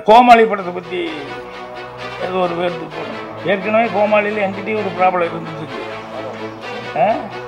கோமாளி படத்தை பற்றி ஏதோ ஒரு வேர்த்து போடும் ஏற்கனவே கோமாளியில் என்கிட்டயும் ஒரு ப்ராப்ளம் இருந்துச்சு ஆ?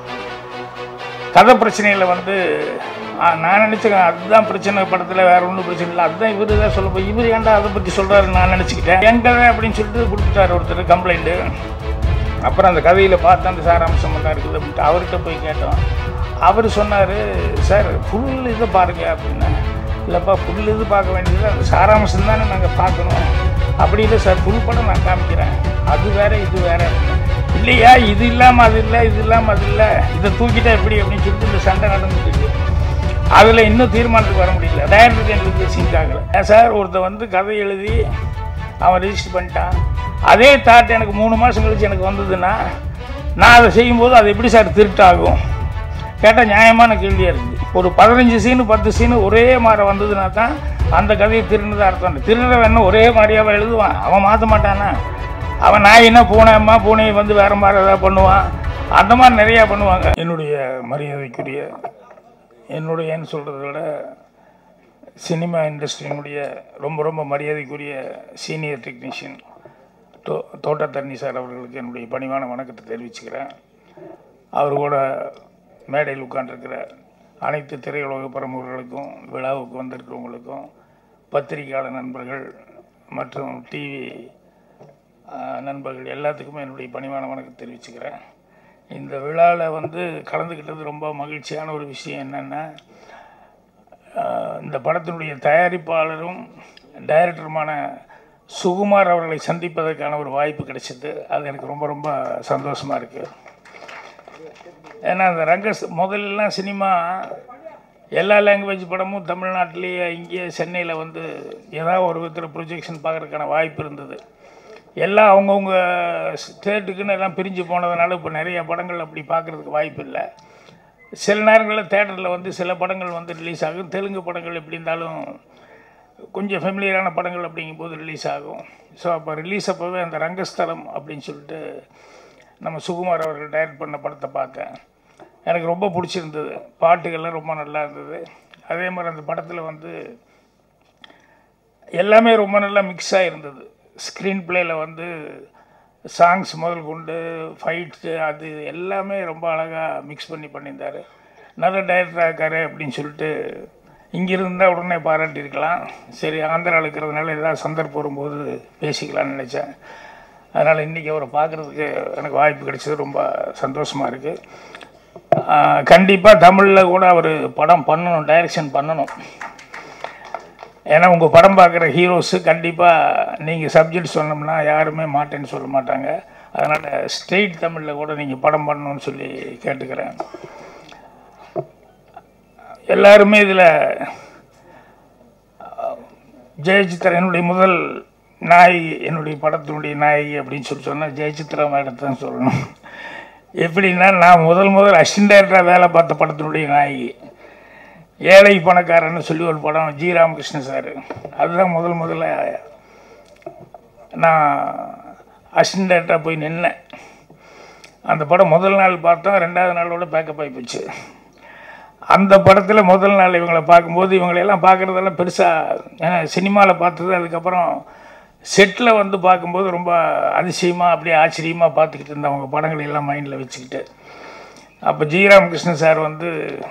கதை பிரச்சனையில் வந்து ஆ, நான் நினச்சேன் அதுதான் பிரச்சனை படத்தில் வேற ஒன்றும் பிரச்சனை இல்லை அதுதான் இவர் தான் சொல்ல போய் இவர் ஏன்டா அதை பற்றி சொல்கிறாரு நான் நினச்சிக்கிட்டேன் என் கதை அப்படின்னு சொல்லிட்டு கொடுத்துட்டாரு ஒருத்தர் கம்ப்ளைண்ட்டு அப்புறம் அந்த கதையில் பார்த்து அந்த சாராம்சம் தான் இருக்குது அப்படின்ட்டு அவர்கிட்ட போய் கேட்டோம் அவர் சொன்னார் சார் ஃபுல் இதை பாருங்க அப்படின்னா இல்லைப்பா ஃபுல் இது பார்க்க வேண்டியது அந்த சாராம்சம் தானே நாங்கள் பார்க்கணும் அப்படி இல்லை சார் ஃபுல் படம் நான் காமிக்கிறேன் அது வேற இது வேற இல்லையா இது இல்லாமல் அது இல்லை இது இல்லாமல் அது இல்லை இதை தூக்கிட்டா எப்படி அப்படின்னு சொல்லிட்டு இந்த சண்டை நடந்துட்டு இருக்கு அதில் இன்னும் தீர்மானத்துக்கு வர முடியல டைரக்டர் எங்களுக்கு சிங்க் ஆகலை ஏன் சார் ஒருத்தர் வந்து கதை எழுதி அவன் ரெஜிஸ்டர் பண்ணிட்டான் அதே தாட் எனக்கு மூணு மாதம் கழிச்சு எனக்கு வந்ததுன்னா நான் அதை செய்யும்போது அது எப்படி சார் திருட்டாகும் கேட்டால் நியாயமான கேள்வியாக இருக்குது ஒரு பதினஞ்சு சீனு பத்து சீனு ஒரே மாதிரி வந்ததுன்னா தான் அந்த கதையை திருடுனது அர்த்தம் திருடுற வேணும் ஒரே மாதிரியாவே எழுதுவான் அவன் மாற்ற மாட்டானா அவன் நாயினா பூனையம்மா பூனையை வந்து வேற மாதிரி ஏதாவது பண்ணுவான் அந்த மாதிரி நிறையா பண்ணுவாங்க என்னுடைய மரியாதைக்குரிய என்னுடையன்னு சொல்கிறத விட சினிமா இண்டஸ்ட்ரியினுடைய ரொம்ப ரொம்ப மரியாதைக்குரிய சீனியர் டெக்னீஷியன் தோ தோட்டத்தண்ணி சார் அவர்களுக்கு என்னுடைய பணிவான வணக்கத்தை தெரிவிச்சுக்கிறேன் அவர் கூட மேடையில் உட்கார்ந்திருக்கிற அனைத்து திரையுலக பிரமுகர்களுக்கும் விழாவுக்கு வந்திருக்கிறவங்களுக்கும் பத்திரிகையாளர் நண்பர்கள் மற்றும் டிவி நண்பர்கள் எல்லாத்துக்குமே என்னுடைய பணிவான வணக்கத்தை தெரிவிச்சுக்கிறேன் இந்த விழாவில் வந்து கலந்துக்கிட்டது ரொம்ப மகிழ்ச்சியான ஒரு விஷயம் என்னென்னா ஆஹ் இந்த படத்தினுடைய தயாரிப்பாளரும் டைரக்டருமான சுகுமார் அவர்களை சந்திப்பதற்கான ஒரு வாய்ப்பு கிடைச்சது அது எனக்கு ரொம்ப ரொம்ப சந்தோஷமாக இருக்குது ஏன்னா அந்த ரங்க முதல்லலாம் சினிமா எல்லா லாங்குவேஜ் படமும் தமிழ்நாட்டிலேயே இங்கேயே சென்னையில் வந்து ஏதாவது ஒரு விதத்தில் ப்ரொஜெக்ஷன் பார்க்குறதுக்கான வாய்ப்பு இருந்தது எல்லாம் அவங்கவுங்க ஸ்டேட்டுக்குன்னு எல்லாம் பிரிஞ்சு போனதுனால இப்போ நிறைய படங்கள் அப்படி பார்க்குறதுக்கு வாய்ப்பு இல்லை சில நேரங்களில் தேட்டரில் வந்து சில படங்கள் வந்து ரிலீஸ் ஆகும் தெலுங்கு படங்கள் எப்படி இருந்தாலும் கொஞ்சம் ஃபெமிலியரான படங்கள் அப்படிங்கும்போது ரிலீஸ் ஆகும் ஸோ அப்போ ரிலீஸ் அப்போவே அந்த ரங்கஸ்தலம் அப்படின்னு சொல்லிட்டு நம்ம சுகுமார் அவர்கள் டைரக்ட் பண்ண படத்தை பார்த்தேன் எனக்கு ரொம்ப பிடிச்சிருந்தது பாட்டுகள்லாம் ரொம்ப நல்லா இருந்தது அதே மாதிரி அந்த படத்தில் வந்து எல்லாமே ரொம்ப நல்லா மிக்ஸ் ஆகிருந்தது ஸ்க்ரீன் பிளேயில் வந்து சாங்ஸ் முதல் கொண்டு ஃபைட்ஸு அது எல்லாமே ரொம்ப அழகாக மிக்ஸ் பண்ணி பண்ணியிருந்தார் நல்ல டைரக்டராக இருக்காரு அப்படின்னு சொல்லிட்டு இங்கே இருந்தால் உடனே பாராட்டியிருக்கலாம் சரி ஆந்திராவில் இருக்கிறதுனால ஏதாவது சந்தர்ப்பம் வரும்போது பேசிக்கலாம்னு நினச்சேன் அதனால் இன்றைக்கி அவரை பார்க்குறதுக்கு எனக்கு வாய்ப்பு கிடைச்சது ரொம்ப சந்தோஷமாக இருக்குது கண்டிப்பாக தமிழில் கூட அவர் படம் பண்ணணும் டைரக்ஷன் பண்ணணும் ஏன்னா உங்கள் படம் பார்க்குற ஹீரோஸு கண்டிப்பாக நீங்கள் சப்ஜெக்ட் சொன்னோம்னா யாருமே மாட்டேன்னு சொல்ல மாட்டாங்க அதனால் ஸ்ட்ரெயிட் தமிழில் கூட நீங்கள் படம் பண்ணணும்னு சொல்லி கேட்டுக்கிறேன் எல்லாருமே இதில் ஜெயசித்ரா என்னுடைய முதல் நாயகி என்னுடைய படத்தினுடைய நாயகி அப்படின்னு சொல்லி சொன்னால் ஜெயசித்ரா மேடம் தான் சொல்லணும் எப்படின்னா நான் முதல் முதல் அசிஸ்டன்ட் டைரக்டராக வேலை பார்த்த படத்தினுடைய நாயகி ஏழை பணக்காரன்னு சொல்லி ஒரு படம் ஜி ராமகிருஷ்ணன் சார் அதுதான் முதல் முதல்ல நான் அசிஸ்டன்ட் டைரக்டராக போய் நின்னேன் அந்த படம் முதல் நாள் பார்த்தோம் ரெண்டாவது நாளோட பேக்கப் ஆகி போச்சு அந்த படத்தில் முதல் நாள் இவங்களை பார்க்கும்போது இவங்களையெல்லாம் பார்க்குறதெல்லாம் பெருசாக ஏன்னா சினிமாவில் பார்த்தது அதுக்கப்புறம் செட்டில் வந்து பார்க்கும்போது ரொம்ப அதிசயமாக அப்படியே ஆச்சரியமாக பார்த்துக்கிட்டு இருந்தேன் அவங்க படங்களை எல்லாம் மைண்டில் வச்சுக்கிட்டு அப்போ ஜி ராமகிருஷ்ணன் சார் வந்து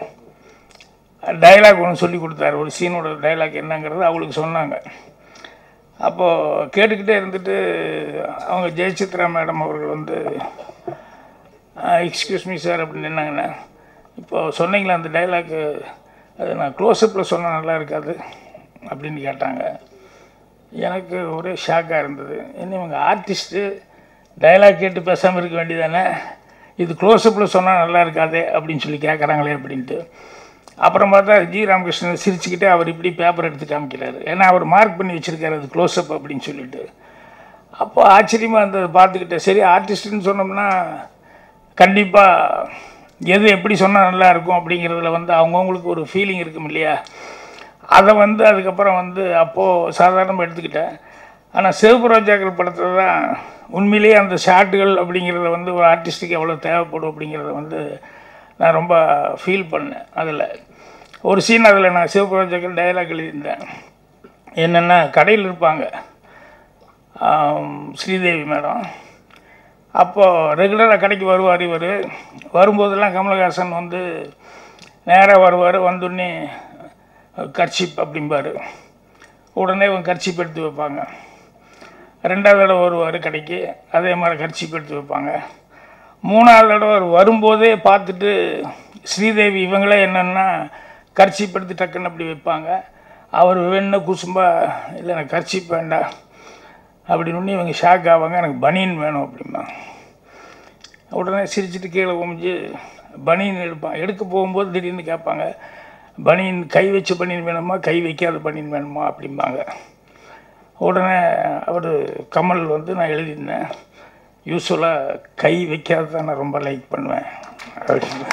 டைலாக் ஒன்று சொல்லி கொடுத்தாரு ஒரு சீனோட டைலாக் என்னங்கிறது அவங்களுக்கு சொன்னாங்க அப்போது கேட்டுக்கிட்டே இருந்துட்டு அவங்க ஜெயசித்ரா மேடம் அவர்கள் வந்து எக்ஸ்கியூஸ் மீ சார் அப்படின்னு நின்னாங்கண்ணே இப்போ சொன்னீங்களே அந்த டைலாக்கு அது நான் க்ளோஸ்அப்பில் சொன்னால் நல்லா இருக்காது அப்படின்னு கேட்டாங்க எனக்கு ஒரே ஷாக்காக இருந்தது என்ன இவங்க ஆர்டிஸ்ட்டு டைலாக் கேட்டு பேசாமல் இருக்க வேண்டியதானே இது க்ளோஸ்அப்பில் சொன்னால் நல்லா இருக்காதே அப்படின்னு சொல்லி கேட்குறாங்களே அப்படின்ட்டு அப்புறம் பார்த்தா ஜி ராமகிருஷ்ணன் சிரிச்சுக்கிட்டே அவர் இப்படி பேப்பர் எடுத்து காமிக்கிறாரு ஏன்னா அவர் மார்க் பண்ணி வச்சுருக்காரு அது க்ளோஸ்அப் அப்படின்னு சொல்லிட்டு அப்போ ஆச்சரியமாக இருந்தது பார்த்துக்கிட்டேன் சரி ஆர்டிஸ்ட்டுன்னு சொன்னோம்னா கண்டிப்பாக எது எப்படி சொன்னால் நல்லா இருக்கும் அப்படிங்கிறதுல வந்து அவங்கவுங்களுக்கு ஒரு ஃபீலிங் இருக்கும் இல்லையா அதை வந்து அதுக்கப்புறம் வந்து அப்போது சாதாரணமாக எடுத்துக்கிட்டேன் ஆனால் சிவபுரோஜாக்கள் படத்தில் தான் உண்மையிலேயே அந்த ஷாட்டுகள் அப்படிங்கிறத வந்து ஒரு ஆர்டிஸ்ட்டுக்கு எவ்வளோ தேவைப்படும் அப்படிங்கிறத வந்து நான் ரொம்ப ஃபீல் பண்ணேன் அதில் ஒரு சீன் அதில் நான் சிவபுரோஜாக்கள் டைலாக் எழுதியிருந்தேன் என்னென்னா கடையில் இருப்பாங்க ஆம், ஸ்ரீதேவி மேடம் அப்போது ரெகுலராக கடைக்கு வருவார் இவர் வரும்போதெல்லாம் கமலஹாசன் வந்து நேராக வருவார் வந்தோடனே கர்ச்சிப் அப்படிம்பார் உடனே இவங்க கர்ச்சிப் எடுத்து வைப்பாங்க ரெண்டாவது தடவை வருவார் கடைக்கு அதே மாதிரி கர்ச்சிப் எடுத்து வைப்பாங்க மூணாவது தடவை அவர் வரும்போதே பார்த்துட்டு ஸ்ரீதேவி இவங்களே என்னென்னா கர்ச்சிப் எடுத்து டக்குன்னு அப்படி வைப்பாங்க அவர் வேணும் குசும்பா இல்லை எனக்கு கர்ச்சிப் வேண்டாம் அப்படின்னு ஒன்று இவங்க ஷாக் ஆவாங்க எனக்கு பனியன் வேணும் அப்படிம்பாங்க உடனே சிரிச்சிட்டு கீழே குமிஞ்சு பனியன் எடுப்பான் எடுக்க போகும்போது திடீர்னு கேட்பாங்க பனியன் கை வச்ச பனியன் வேணுமா கை வைக்காத பனியன் வேணுமா அப்படிம்பாங்க உடனே அவர் கமல் வந்து நான் எழுதியிருந்தேன் யூஸ்வலாக கை வைக்காத நான் ரொம்ப லைக் பண்ணுவேன் அப்படின்னு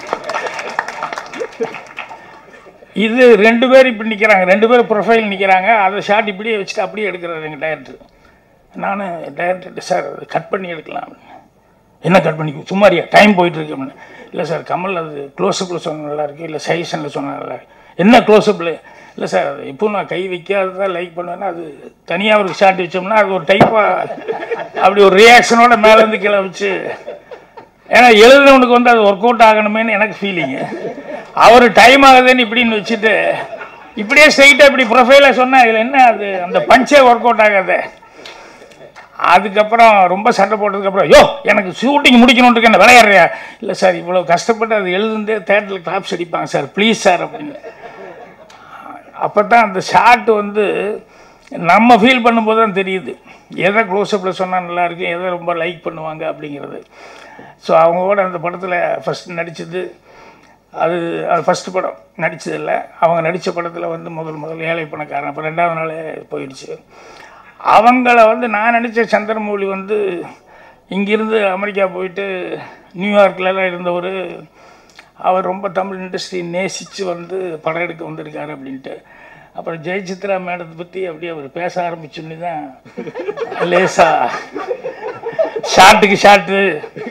இது ரெண்டு பேர் இப்படி நிற்கிறாங்க ரெண்டு பேர் ப்ரொஃபைல் நிற்கிறாங்க அதை ஷார்ட் இப்படியே வச்சுட்டு அப்படியே எடுக்கிறாரு எங்கள் டைரக்டர் நான் டைரக்டர் சார் அதை கட் பண்ணி எடுக்கலாம் அப்படின்னு. என்ன கட் பண்ணி சும்மாரியா டைம் போயிட்டு இருக்கு அப்படின்னு இல்லை சார் கமல் அது க்ளோஸ்அப்பில் சொன்ன நல்லா இருக்கு இல்லை சைசனில் சொன்ன நல்லா இருக்கு என்ன க்ளோஸ்அப்பில் இல்லை சார் அது இப்போ நான் கை வைக்காததான் லைக் பண்ணுவேன்னா அது தனியாக ஒரு ஷார்ட் வச்சோம்னா அது ஒரு டைப்பாக அப்படி ஒரு ரியாக்ஷனோட மேலேருந்து கீழே வச்சு ஏன்னா எழுதுனவனுக்கு வந்து அது ஒர்க் அவுட் ஆகணுமேன்னு எனக்கு ஃபீலிங்கு அவர் டைம் ஆகுதுன்னு இப்படின்னு வச்சுட்டு இப்படியே ஸ்ட்ரைட்டாக இப்படி ப்ரொஃபைலாக சொன்னால் இதில் என்ன அது அந்த பஞ்சே ஒர்க் அவுட் ஆகாது அதுக்கப்புறம் ரொம்ப சண்டை போட்டதுக்கப்புறம் யோ எனக்கு ஷூட்டிங் முடிக்கணுன்ட்டு என்ன விளையாடுறியா இல்லை சார் இவ்வளோ கஷ்டப்பட்டு அது எழுதுந்தே தேட்டரில் கிளாப்ஸ் அடிப்பாங்க சார் ப்ளீஸ் சார் அப்படின்னு அப்போ தான் அந்த ஷாட் வந்து நம்ம ஃபீல் பண்ணும்போது தான் தெரியுது எதை க்ளோஸ்அப்பில் சொன்னால் நல்லாயிருக்கு எதை ரொம்ப லைக் பண்ணுவாங்க அப்படிங்கிறது ஸோ அவங்களோட அந்த படத்தில் ஃபஸ்ட் நடித்தது அது அது ஃபஸ்ட்டு படம் நடித்ததில்ல அவங்க நடித்த படத்தில் வந்து முதல் முதல் ஏழை பணக்காரன் அப்போ ரெண்டாவது நாளே போயிடுச்சு அவங்கள வந்து நான் நடித்த சந்திரமௌலி வந்து இங்கிருந்து அமெரிக்கா போயிட்டு நியூயார்க்லலாம் இருந்தவர் அவர் ரொம்ப தமிழ் இண்டஸ்ட்ரி நேசித்து வந்து படம் எடுக்க வந்திருக்காரு அப்படின்ட்டு அப்புறம் ஜெயசித்ரா மேடத்தை பற்றி அப்படியே அவர் பேச ஆரம்பிச்சோன்னே தான் லேசா ஷாட்டுக்கு ஷாட்டு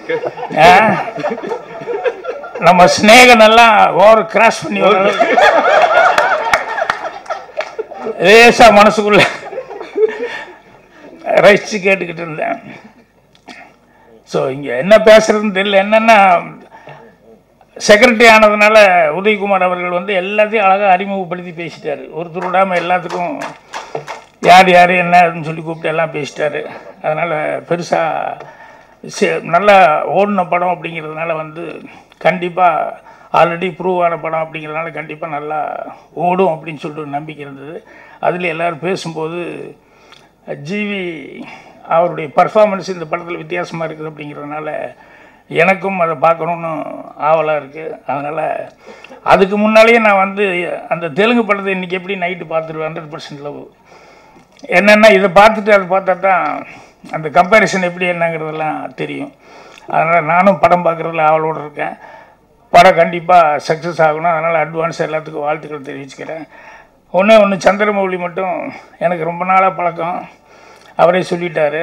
நம்ம ஸ்னேகன் எல்லாம் ஓவர் கிராஸ் பண்ணி வர அளவுக்கு லேசா மனசுக்குள்ள ரசித்து கேட்டுக்கிட்டு இருந்தேன் ஸோ இங்கே என்ன பேசுறதுன்னு தெரியல என்னென்னா செக்ரட்டரி ஆனதுனால உதயகுமார் அவர்கள் வந்து எல்லாத்தையும் அழகாக அறிமுகப்படுத்தி பேசிட்டாரு ஒருத்தர் விடாமல் எல்லாத்துக்கும் யார் யார் என்ன அதுன்னு சொல்லி கூப்பிட்டு எல்லாம் பேசிட்டாரு அதனால் பெருசாக நல்லா ஓடின படம் அப்படிங்கிறதுனால வந்து கண்டிப்பாக ஆல்ரெடி ப்ரூவ் ஆன படம் அப்படிங்கிறதுனால கண்டிப்பாக நல்லா ஓடும் அப்படின்னு சொல்லிட்டு ஒரு நம்பிக்கை இருந்தது அதில் எல்லோரும் பேசும்போது ஜிவி அவருடைய பர்ஃபார்மன்ஸ் இந்த படத்தில் வித்தியாசமாக இருக்குது அப்படிங்கிறதுனால எனக்கும் அதை பார்க்கணுன்னு ஆவலாக இருக்குது அதனால் அதுக்கு முன்னாலேயே நான் வந்து அந்த தெலுங்கு படத்தை இன்றைக்கி எப்படி நைட்டு பார்த்துருவேன் ஹண்ட்ரட் பர்சன்ட் லவ் என்னென்னா இதை பார்த்துட்டு அதை பார்த்தா தான் அந்த கம்பேரிசன் எப்படி என்னங்கிறதெல்லாம் தெரியும் அதனால் நானும் படம் பார்க்குறதுல ஆவலோடு இருக்கேன் படம் கண்டிப்பாக சக்ஸஸ் ஆகணும் அதனால் அட்வான்ஸ் எல்லாத்துக்கும் வாழ்த்துக்கள் தெரிவிச்சுக்கிறேன் ஒன்றே ஒன்று சந்திரமௌலி மட்டும் எனக்கு ரொம்ப நாளாக பழக்கம் அவரே சொல்லிட்டாரு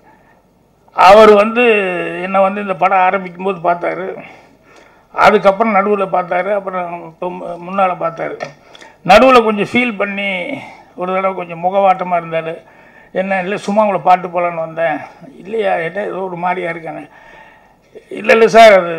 அவர் வந்து என்னை வந்து இந்த படம் ஆரம்பிக்கும் போது பார்த்தாரு அதுக்கப்புறம் நடுவில் பார்த்தாரு அப்புறம் இப்போ முன்னால் பார்த்தாரு நடுவில் கொஞ்சம் ஃபீல் பண்ணி ஒரு தடவை கொஞ்சம் முகவாட்டமாக இருந்தார் என்ன இல்லை சும்மா உங்களை பாட்டு போகலான்னு வந்தேன் இல்லையா என்ன ஏதோ ஒரு மாதிரியா இருக்கானே இல்லை இல்லை சார் அது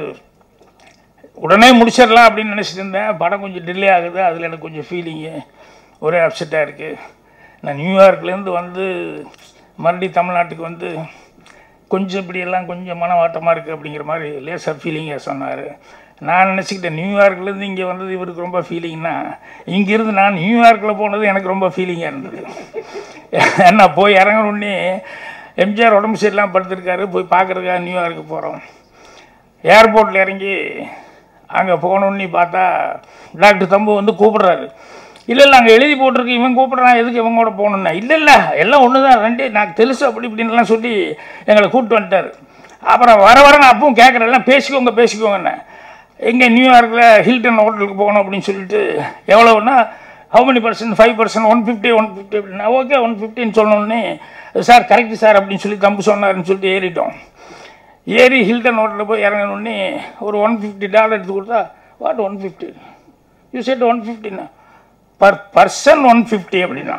உடனே முடிச்சிடலாம் அப்படின்னு நினச்சிட்டு இருந்தேன் படம் கொஞ்சம் டிலே ஆகுது அதில் எனக்கு கொஞ்சம் ஃபீலிங்கு ஒரே அப்செட்டாக இருக்குது நான் நியூயார்க்லேருந்து வந்து மறுபடியும் தமிழ்நாட்டுக்கு வந்து கொஞ்சம் இப்படியெல்லாம் கொஞ்சம் மனவாட்டமாக இருக்குது அப்படிங்கிற மாதிரி லேசாக ஃபீலிங்காக சொன்னார் நான் நினச்சிக்கிட்டேன் நியூயார்க்லேருந்து இங்கே வந்தது இவருக்கு ரொம்ப ஃபீலிங்னா இங்கேருந்து நான் நியூயார்க்கில் போனது எனக்கு ரொம்ப ஃபீலிங்காக இருந்தது ஏன்னா போய் இறங்கணுன்னே எம்ஜிஆர் உடம்பு சரியில்லாமல் படுத்திருக்காரு போய் பார்க்குறதுக்காக நியூயார்க்கு போகிறோம் ஏர்போர்ட்டில் இறங்கி அங்கே போகணுன்னு பார்த்தா டாக்டர் தம்பு வந்து கூப்பிடுறாரு இல்லை இல்லை அங்கே எழுதி போட்டிருக்கு இவன் கூப்பிட்றான் எதுக்கு இவங்க கூட போகணுன்னா இல்லை இல்லை எல்லாம் ஒன்று தான் ரெண்டு நான் తెలుసు அப்படி இப்படின்லாம் சொல்லி எங்களை கூப்பிட்டு வந்துட்டார் அப்புறம் வர வர நான் அப்பவும் கேட்குறேன் எல்லாம் பேசிக்கோங்க பேசிக்கோங்கண்ணே எங்கே நியூயார்க்கில் ஹில்டன் ஹோட்டலுக்கு போகணும் அப்படின்னு சொல்லிட்டு எவ்வளோன்னா how many percent five percent one fifty one fifty அப்படின்னா ஓகே ஒன் ஃபிஃப்டின்னு சொன்னோடனே சார் கரெக்டு சார் அப்படின்னு சொல்லி தம்பு சொன்னாருன்னு சொல்லிட்டு ஏறிட்டோம் ஏறி ஹில்டன் ஹோட்டலில் போய் இறங்கணுன்னே ஒரு ஒன் ஃபிஃப்டி டாலர் எடுத்து கொடுத்தா what one fifty you said one ஃபிஃப்டின்னா பர் பர்சன் ஒன் ஃபிஃப்டி அப்படின்னா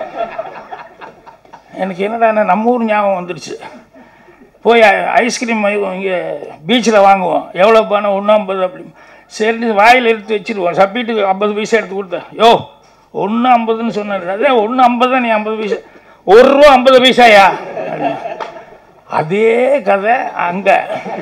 எனக்கு என்னடா நம்ம ஊர் ஞாபகம் வந்துடுச்சு போய் ஐ- ஐஸ்கிரீம் இங்கே பீச்சில் வாங்குவோம் எவ்வளோ பணம் ஒன்று ஐம்பது அப்படி சரி வாயில் எடுத்து வச்சிருவோம் சப்பிட்டு ஐம்பது பைசா எடுத்து கொடுத்தேன் யோ ஒன்று ஐம்பதுன்னு சொன்னார் அதே ஒன்று ஐம்பது நீ ஐம்பது பைசா ஒரு ரூபா ஐம்பது பைசாயா அப்படின்னு. அதே கதை அங்கே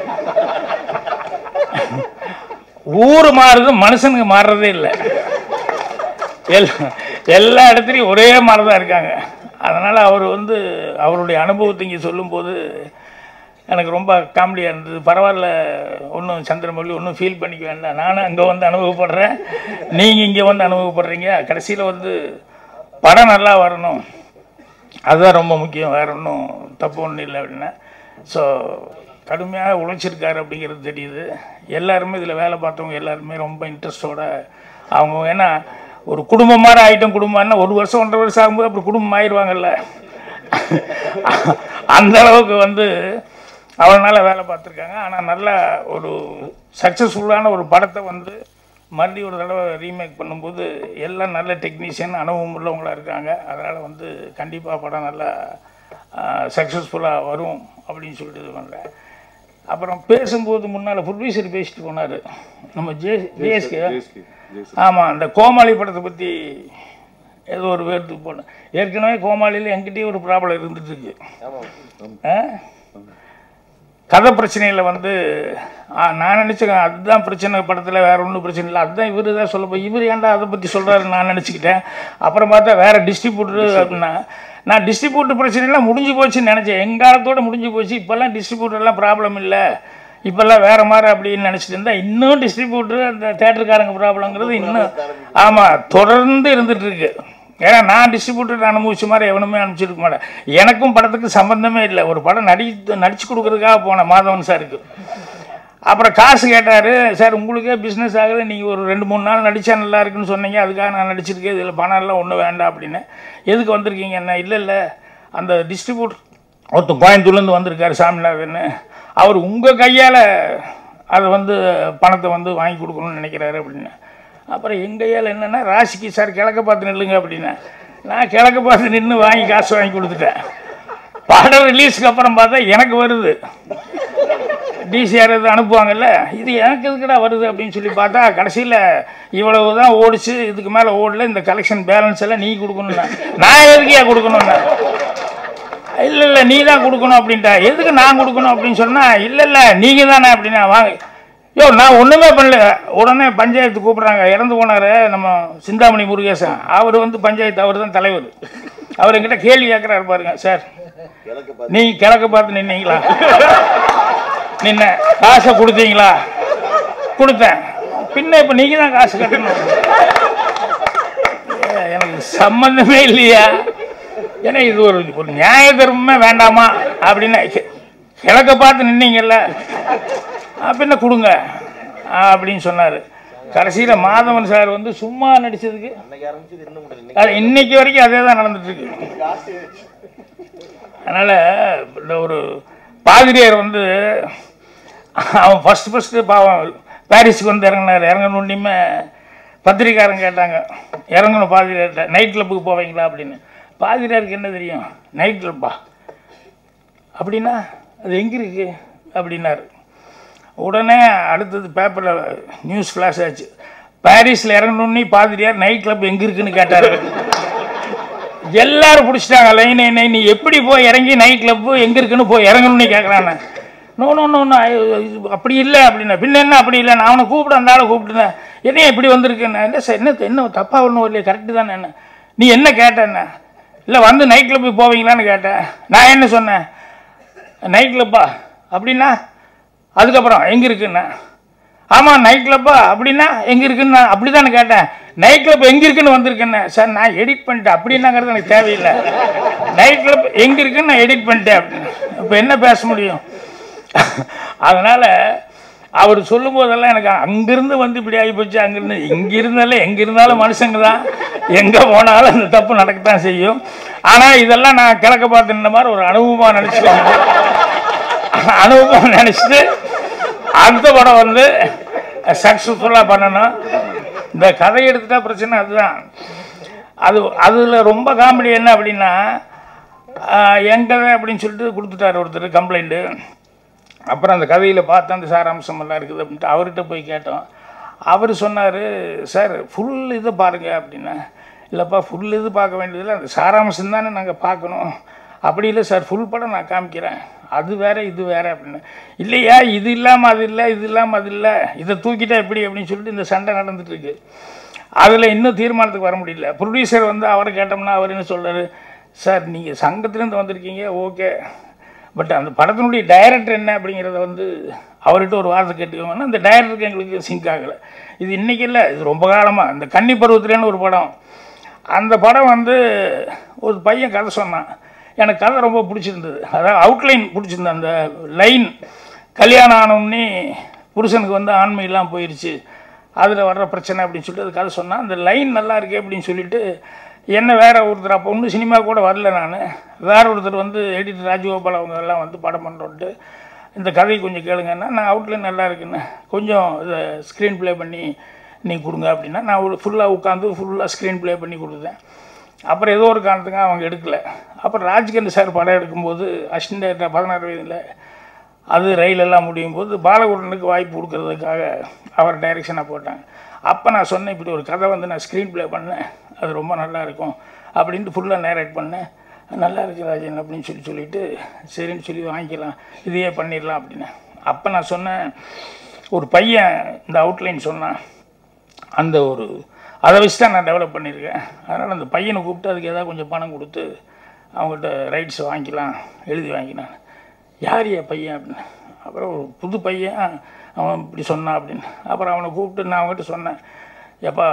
ஊர் மாறுது மனுஷனுக்கு மாறுறதே இல்லை எல் எல்லா இடத்துலையும் ஒரே மாதிரி தான் இருக்காங்க அதனால் அவர் வந்து அவருடைய அனுபவத்தை இங்கே சொல்லும்போது எனக்கு ரொம்ப காமெடியாக இருந்தது பரவாயில்ல ஒன்றும் சந்திரமொழி ஒன்றும் ஃபீல் பண்ணிக்க வேண்டாம் நானும் அங்கே வந்து அனுபவப்படுறேன் நீங்கள் இங்கே வந்து அனுபவப்படுறீங்க கடைசியில் வந்து படம் நல்லா வரணும் அதுதான் ரொம்ப முக்கியம் வேற ஒன்றும் தப்பு ஒன்றும் இல்லை அப்படின்னா ஸோ கடுமையாக உழைச்சிருக்காரு அப்படிங்கிறது தெரியுது எல்லாருமே இதில் வேலை பார்த்தவங்க எல்லாருமே ரொம்ப இன்ட்ரெஸ்டோட அவங்க ஏன்னா ஒரு குடும்பம் மாதிரி ஆகிட்டோம் குடும்பம்னா ஒரு வருஷம் ஒன்றரை வருஷம் ஆகும்போது அப்புறம் குடும்பம் ஆயிடுவாங்கல்ல அந்த அளவுக்கு வந்து அவனால வேலை பார்த்துருக்காங்க ஆனால் நல்ல ஒரு சக்ஸஸ்ஃபுல்லான ஒரு படத்தை வந்து மறுபடியும் ஒரு தடவை ரீமேக் பண்ணும்போது எல்லாம் நல்ல டெக்னீஷியன் அனுபவம் உள்ளவங்களாக இருக்காங்க அதனால் வந்து கண்டிப்பாக படம் நல்லா சக்ஸஸ்ஃபுல்லாக வரும் அப்படின்னு சொல்லிட்டு இது பண்ணுறேன் அப்புறம் பேசும்போது முன்னால் ப்ரொடியூசர் பேசிட்டு போனார் நம்ம ஜே ஜேஎஸ்கே ஆமாம் அந்த கோமாளி படத்தை பற்றி ஏதோ ஒரு வேர்த்துக்கு போனேன் ஏற்கனவே கோமாளியில் என்கிட்டயே ஒரு ப்ராப்ளம் இருந்துட்டு இருக்கு ஆ? கதை பிரச்சனையில் வந்து ஆ, நான் நினச்சேன் அதுதான் பிரச்சனை படத்தில் வேற ஒன்றும் பிரச்சனை இல்லை அதுதான் இவர் தான் சொல்ல போய் இவர் ஏன்டா அதை பற்றி சொல்கிறாரு நான் நினச்சிக்கிட்டேன் அப்புறம் பார்த்தா வேற டிஸ்ட்ரிபியூட்டர் அப்படின்னா நான் டிஸ்ட்ரிபியூட்டர் பிரச்சனைலாம் முடிஞ்சு போச்சுன்னு நினச்சேன் எங்காலத்தோட முடிஞ்சு போச்சு இப்போல்லாம் டிஸ்ட்ரிபியூட்டர்லாம் ப்ராப்ளம் இல்லை இப்போல்லாம் வேற மாதிரி அப்படின்னு நினச்சிட்டு இருந்தா இன்னும் டிஸ்ட்ரிபியூட்டர் அந்த தேட்டருக்காரங்க ப்ராப்ளங்கிறது இன்னும் ஆமாம் தொடர்ந்து இருந்துட்டு இருக்கு ஏன்னா நான் டிஸ்ட்ரிபியூட்டர் அனுபவிச்ச மாதிரி எவனுமே அனுப்பிச்சிருக்க மாட்டேன் எனக்கும் படத்துக்கு சம்மந்தமே இல்லை ஒரு படம் நடி நடிச்சு கொடுக்கறதுக்காக போனேன் மாதவன் சாருக்கு அப்புறம் காசு கேட்டார் சார் உங்களுக்கே பிஸ்னஸ் ஆகுது நீங்கள் ஒரு ரெண்டு மூணு நாள் நடித்தா நல்லா இருக்குன்னு சொன்னீங்க அதுக்காக நான் நடிச்சிருக்கேன் இதில் பணம் எல்லாம் ஒன்றும் வேண்டாம் அப்படின்னு எதுக்கு வந்திருக்கீங்க என்ன இல்லை இல்லை அந்த டிஸ்ட்ரிபியூட் ஒருத்தன் கோயம்புத்தூர்லேருந்து வந்திருக்காரு சாமிநாதன் அவர் உங்கள் கையால் அதை வந்து பணத்தை வந்து வாங்கி கொடுக்கணும்னு நினைக்கிறாரு அப்படின்னு அப்புறம் எங்கள் கையால் என்னென்னா ராசிக்கு சார் கிழக்க பார்த்து நில்லுங்க அப்படின்னா நான் கிழக்க பார்த்து நின்று வாங்கி காசு வாங்கி கொடுத்துட்டேன் படம் ரிலீஸ்க்கு அப்புறம் பார்த்தா எனக்கு வருது டிசிஆர் இது அனுப்புவாங்கல்ல இது எனக்கு எதுக்குடா வருது அப்படின்னு சொல்லி பார்த்தா கடைசியில் இவ்வளவு தான் ஓடிச்சு இதுக்கு மேலே ஓடல இந்த கலெக்ஷன் பேலன்ஸ் எல்லாம் நீ கொடுக்கணும்னா நான் எதுக்கியா கொடுக்கணும்னா இல்லை இல்லை நீ தான் கொடுக்கணும் அப்படின்ட்டா எதுக்கு நான் கொடுக்கணும் அப்படின்னு சொன்னால் இல்லை இல்லை நீங்கள் தானே அப்படின்னா வாங்க யோ நான் ஒன்றுமே பண்ணல உடனே பஞ்சாயத்து கூப்பிட்றாங்க இறந்து போனார் நம்ம சிந்தாமணி முருகேசன் அவர் வந்து பஞ்சாயத்து அவர் தான் தலைவர் அவர் என்கிட்ட கேள்வி கேட்குறாரு பாருங்க சார் நீ கிழக்க பார்த்து நின்னீங்களா நின்ன காசை கொடுத்தீங்களா கொடுத்தேன் பின்ன இப்போ நீங்கள் தான் காசு கட்டணும் ஏ, எனக்கு சம்மந்தமே இல்லையா ஏன்னா இது ஒரு ஒரு நியாய தர்மமே வேண்டாமா அப்படின்னு கி- கிழக்க பார்த்து நின்னீங்கல்ல ஆ, பின்ன கொடுங்க ஆ, அப்படின்னு சொன்னார் கடைசியில் மாதவன் சார் வந்து சும்மா நடிச்சதுக்கு அது இன்னைக்கு வரைக்கும் அதே தான் நடந்துட்டு இருக்கு அதனால் இந்த ஒரு பாதிரியார் வந்து அவன் ஃபஸ்ட்டு ஃபஸ்ட்டு பாவம் பாரிஸுக்கு வந்து இறங்கினார் இறங்கணுன்னுமே பத்திரிக்காரங்க கேட்டாங்க இறங்கணும் பாதிரியார்கிட்ட நைட் கிளப்புக்கு போவீங்களா அப்படின்னு பாதிரியாருக்கு என்ன தெரியும் நைட் கிளப்பா அப்படின்னா அது எங்கே இருக்கு அப்படின்னாரு உடனே அடுத்தது பேப்பரில் நியூஸ் ஃப்ளாஷ் ஆச்சு பாரிஸில் இறங்கணுன்னே பாதிரியார் நைட் கிளப் எங்கே இருக்குன்னு கேட்டார் எல்லாரும் பிடிச்சிட்டாங்க லைன் நை நீ எப்படி போய் இறங்கி நைட் கிளப்பு எங்கே இருக்குன்னு போய் இறங்கணும்னு கேட்குறானே நோ நோ நோ நோ, இது அப்படி இல்லை அப்படின்னா பின்ன என்ன அப்படி இல்லை நான் அவனை கூப்பிட அந்த ஆளை கூப்பிட்டுனேன் என்ன இப்படி வந்திருக்குன்னு இல்லை சார் என்ன என்ன தப்பாக ஒன்றும் இல்லையே கரெக்டு தானே என்ன நீ என்ன கேட்டேன்ன இல்லை வந்து நைட் கிளப்பு போவீங்களான்னு கேட்டேன் நான் என்ன சொன்னேன் நைட் கிளப்பா அப்படின்னா அதுக்கப்புறம் எங்கே இருக்குண்ணா ஆமாம் நைட் கிளப்பா அப்படின்னா எங்கே இருக்குன்னு நான் அப்படி தானே கேட்டேன் நைட் கிளப் எங்கே இருக்குன்னு வந்திருக்கேன்னு சார் நான் எடிட் பண்ணிட்டேன் அப்படின்னாங்கிறது எனக்கு தேவையில்லை நைட் கிளப் எங்கே இருக்குன்னு நான் எடிட் பண்ணிட்டேன் அப்படின்னு இப்போ என்ன பேச முடியும் அதனால் அவர் சொல்லும் போதெல்லாம் எனக்கு அங்கிருந்து வந்து இப்படி ஆகி போச்சு அங்கிருந்து இங்கே இருந்தாலும் எங்கே இருந்தாலும் மனுஷங்க தான் எங்கே போனாலும் அந்த தப்பு நடக்கத்தான் செய்யும் ஆனால் இதெல்லாம் நான் கிழக்க பார்த்து நின்ன மாதிரி ஒரு அனுபவமாக நினச்சிக்கோங்க அனுபவம் நினச்சிட்டு அடுத்த படம் வந்து சக்ஸஸ்ஃபுல்லாக பண்ணணும் இந்த கதை எடுத்துட்டா பிரச்சனை அதுதான் அது அதில் ரொம்ப காமெடி என்ன அப்படின்னா ஆஹ், என் கதை அப்படின்னு சொல்லிட்டு கொடுத்துட்டார் ஒருத்தர் கம்ப்ளைண்ட்டு அப்புறம் அந்த கதையில் பார்த்து அந்த சாராம்சம் எல்லாம் இருக்குது அப்படின்ட்டு அவர்கிட்ட போய் கேட்டோம் அவர் சொன்னார் சார் ஃபுல் இதை பாருங்க அப்படின்னா இல்லைப்பா ஃபுல் இது பார்க்க வேண்டியதில்லை அந்த சாராம்சம் தானே நாங்கள் பார்க்கணும் அப்படி இல்லை சார் ஃபுல் படம் நான் காமிக்கிறேன் அது வேற இது வேற அப்படின்னு இல்லையா இது இல்லாமல் அது இல்லை இது இல்லாமல் அது இல்லை இதை தூக்கிட்டா எப்படி அப்படின்னு சொல்லிட்டு இந்த சண்டை நடந்துட்டு இருக்கு அதில் இன்னும் தீர்மானத்துக்கு வர முடியல ப்ரொடியூசர் வந்து அவரை கேட்டோம்னா அவர் என்ன சொல்றாரு சார் நீங்கள் சங்கத்துலேருந்து வந்திருக்கீங்க ஓகே பட் அந்த படத்தினுடைய டைரக்டர் என்ன அப்படிங்கிறத வந்து அவர்கிட்ட ஒரு வார்த்தை கேட்டுக்கோங்கன்னா அந்த டைரக்டருக்கு எங்களுக்கு சிங்க் ஆகலை இது இன்றைக்கி இல்லை இது ரொம்ப காலமாக இந்த கன்னி பருவத்திலேன்னு ஒரு படம் அந்த படம் வந்து ஒரு பையன் கதை சொன்னான் எனக்கு கதை ரொம்ப பிடிச்சிருந்தது அதாவது அவுட்லைன் பிடிச்சிருந்தது அந்த லைன் கல்யாணம் ஆனோம்னே புருஷனுக்கு வந்து ஆண்மையெல்லாம் போயிடுச்சு அதில் வர்ற பிரச்சனை அப்படின்னு சொல்லிட்டு அது கதை சொன்னான் அந்த லைன் நல்லா இருக்கே அப்படின்னு சொல்லிட்டு என்ன வேற ஒருத்தர் அப்போ ஒன்றும் சினிமா கூட வரல நான் வேற ஒருத்தர் வந்து எடிட்டர் ராஜகோபால் அவங்க எல்லாம் வந்து படம் பண்ணுறோன்ட்டு இந்த கதையை கொஞ்சம் கேளுங்கன்னா நான் அவுட்லைன் நல்லா இருக்குன்னு கொஞ்சம் இதை ஸ்க்ரீன் ப்ளே பண்ணி நீ கொடுங்க அப்படின்னா நான் ஒரு ஃபுல்லாக உட்காந்து ஃபுல்லாக ஸ்க்ரீன் ப்ளே பண்ணி கொடுத்தேன் அப்புறம் ஏதோ ஒரு காரணத்துக்கு அவங்க எடுக்கல அப்புறம் ராஜ்கண்ட் சார் படம் எடுக்கும்போது அசிஸ்டன்ட் பதினாறு வயதில் அது ரயிலெல்லாம் முடியும் போது பாலகுருடனுக்கு வாய்ப்பு கொடுக்கறதுக்காக அவர் டைரெக்ஷனாக போட்டாங்க அப்போ நான் சொன்னேன் இப்படி ஒரு கதை வந்து நான் ஸ்க்ரீன் ப்ளே பண்ணேன் அது ரொம்ப நல்லா இருக்கும் அப்படின்ட்டு ஃபுல்லாக நேரேட் பண்ணேன் நல்லா இருக்கு ராஜன் அப்படின்னு சொல்லி சொல்லிட்டு சரின்னு சொல்லி வாங்கிக்கலாம் இதையே பண்ணிடலாம் அப்படின்னு அப்போ நான் சொன்னேன் ஒரு பையன் இந்த அவுட்லைன் சொன்னான் அந்த ஒரு அதை வச்சு தான் நான் டெவலப் பண்ணியிருக்கேன் அதனால் அந்த பையனை கூப்பிட்டு அதுக்கு ஏதாவது கொஞ்சம் பணம் கொடுத்து அவங்ககிட்ட ரைட்ஸ் வாங்கிக்கலாம் எழுதி வாங்கினான் யார் என் பையன் அப்படின்னு அப்புறம் ஒரு புது பையன் அவன் இப்படி சொன்னான் அப்படின்னு அப்புறம் அவனை கூப்பிட்டு நான் அவங்ககிட்ட சொன்னேன் எப்பா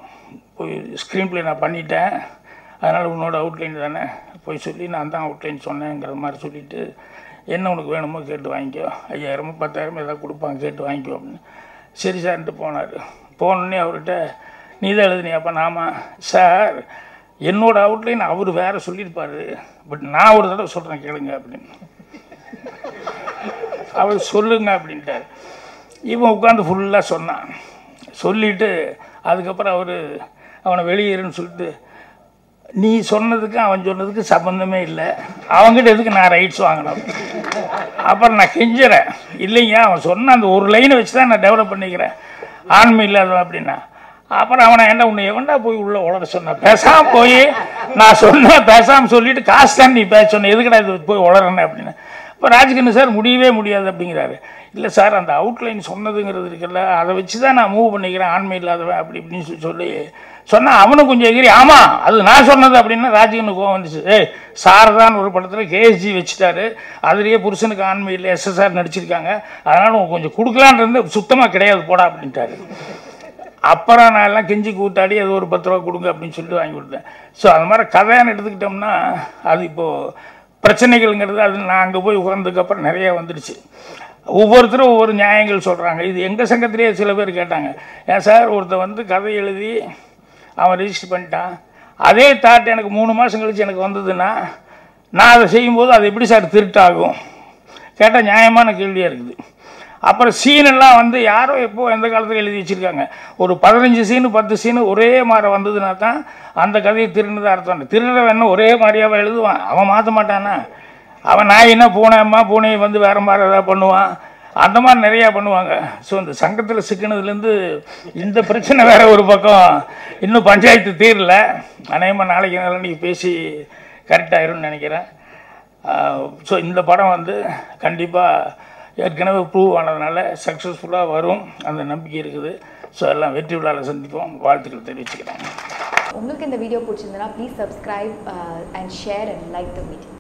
போய் ஸ்க்ரீன் ப்ளே நான் பண்ணிட்டேன் அதனால் உன்னோட அவுட்லைன் தானே போய் சொல்லி நான் தான் அவுட்லைன் சொன்னேங்கிற மாதிரி சொல்லிவிட்டு என்ன உனக்கு வேணுமோ கேட்டு வாங்கிக்கோ ஐயாயிரமோ பத்தாயிரமோ ஏதாவது கொடுப்பாங்க கேட்டு வாங்கிக்கோ அப்படின்னு சரி சார்ன்ட்டு போனார் போனோடனே அவர்கிட்ட நீ தான் எழுதுனியாப்பா நாமா சார் என்னோட அவுட்லைன் அவர் வேற சொல்லியிருப்பாரு பட் நான் ஒரு தடவை சொல்கிறேன் கேளுங்க அப்படின்னு அவர் சொல்லுங்க அப்படின்ட்டார் இவன் உட்காந்து ஃபுல்லாக சொன்னான் சொல்லிட்டு அதுக்கப்புறம் அவர் அவனை வெளியேறுன்னு சொல்லிட்டு நீ சொன்னதுக்கு அவன் சொன்னதுக்கு சம்மந்தமே இல்லை அவங்ககிட்ட எதுக்கு நான் ரைட்ஸ் வாங்கணும் அப்புறம் நான் கெஞ்சுறேன் இல்லைங்க அவன் சொன்ன அந்த ஒரு லைனை வச்சு தான் நான் டெவலப் பண்ணிக்கிறேன் ஆண்மை இல்லாதவன் அப்படின்னா அப்புறம் அவனை என்ன உன்னை எவன்டா போய் உள்ள உளர சொன்னான் பேசாம போய் நான் சொன்னேன் பேசாம சொல்லிட்டு காசு தான் நீ பேச சொன்ன எதுக்குடா இது போய் உளறனே அப்படின்னு இப்போ ராஜ்கண்ணு சார் முடியவே முடியாது அப்படிங்கிறாரு இல்லை சார் அந்த அவுட்லைன் சொன்னதுங்கிறது இருக்குல்ல அதை வச்சு தான் நான் மூவ் பண்ணிக்கிறேன் ஆண்மை இல்லாதவன் அப்படி இப்படின்னு சொல்லி சொல்லி சொன்னால் அவனும் கொஞ்சம் எகிரி ஆமாம் அது நான் சொன்னது அப்படின்னா ராஜ்கண்ணு கோவம் வந்துச்சு ஏய் சாரதான் ஒரு படத்தில் கேஎஸ்ஜி வச்சுட்டாரு அதுலேயே புருஷனுக்கு ஆண்மை இல்லை எஸ்எஸ்ஆர் நடிச்சிருக்காங்க அதனால் உனக்கு கொஞ்சம் கொடுக்கலான் இருந்து சுத்தமாக கிடையாது போடா அப்படின்ட்டாரு அப்புறம் நான் எல்லாம் கெஞ்சி கூத்தாடி அது ஒரு பத்து ரூபா கொடுங்க அப்படின்னு சொல்லிட்டு வாங்கி கொடுத்தேன் ஸோ அது மாதிரி கதைன்னு எடுத்துக்கிட்டோம்னா அது இப்போது பிரச்சனைகள்ங்கிறது அது நான் அங்கே போய் உட்கார்ந்ததுக்கப்புறம் நிறைய வந்துடுச்சு ஒவ்வொருத்தரும் ஒவ்வொரு நியாயங்கள் சொல்கிறாங்க இது எங்கள் சங்கத்திலேயே சில பேர் கேட்டாங்க ஏன் சார் ஒருத்தன் வந்து கதை எழுதி அவன் ரெஜிஸ்டர் பண்ணிட்டான் அதே தாட் எனக்கு மூணு மாதம் கழிச்சு எனக்கு வந்ததுன்னா நான் அதை செய்யும்போது அது எப்படி சார் திருட்டாகும் கேட்டால் நியாயமான கேள்வியாக இருக்குது அப்புறம் சீனெல்லாம் வந்து யாரோ எப்போ எந்த காலத்தில் எழுதி வச்சுருக்காங்க ஒரு பதினஞ்சு சீனு பத்து சீனு ஒரே மாதிரி வந்ததுன்னா தான் அந்த கதையை திருடுனதா அர்த்தம் திருடுறவன் என்ன ஒரே மாதிரியாவே எழுதுவான் அவன் மாற்ற மாட்டானா அவன் நான் என்ன பூனையம்மா பூனையை வந்து வேறு மாதிரி ஏதாவது பண்ணுவான் அந்த மாதிரி நிறையா பண்ணுவாங்க ஸோ இந்த சங்கத்தில் சிக்கினதுலேருந்து இந்த பிரச்சனை வேற ஒரு பக்கம் இன்னும் பஞ்சாயத்து தீரல அநேகமாக நாளைக்கு நாளைக்கு பேசி கரெக்டாயிரும்னு நினைக்கிறேன் ஸோ இந்த படம் வந்து கண்டிப்பாக ஏற்கனவே ப்ரூவ் ஆனதுனால சக்ஸஸ்ஃபுல்லாக வரும் அந்த நம்பிக்கை இருக்குது ஸோ எல்லாம் வெற்றி விழாவில் சந்திப்போம் வாழ்த்துக்கள் தெரிவிச்சுக்கிறேன் உங்களுக்கு இந்த வீடியோ பிடிச்சிருந்தனா please subscribe and share and like the video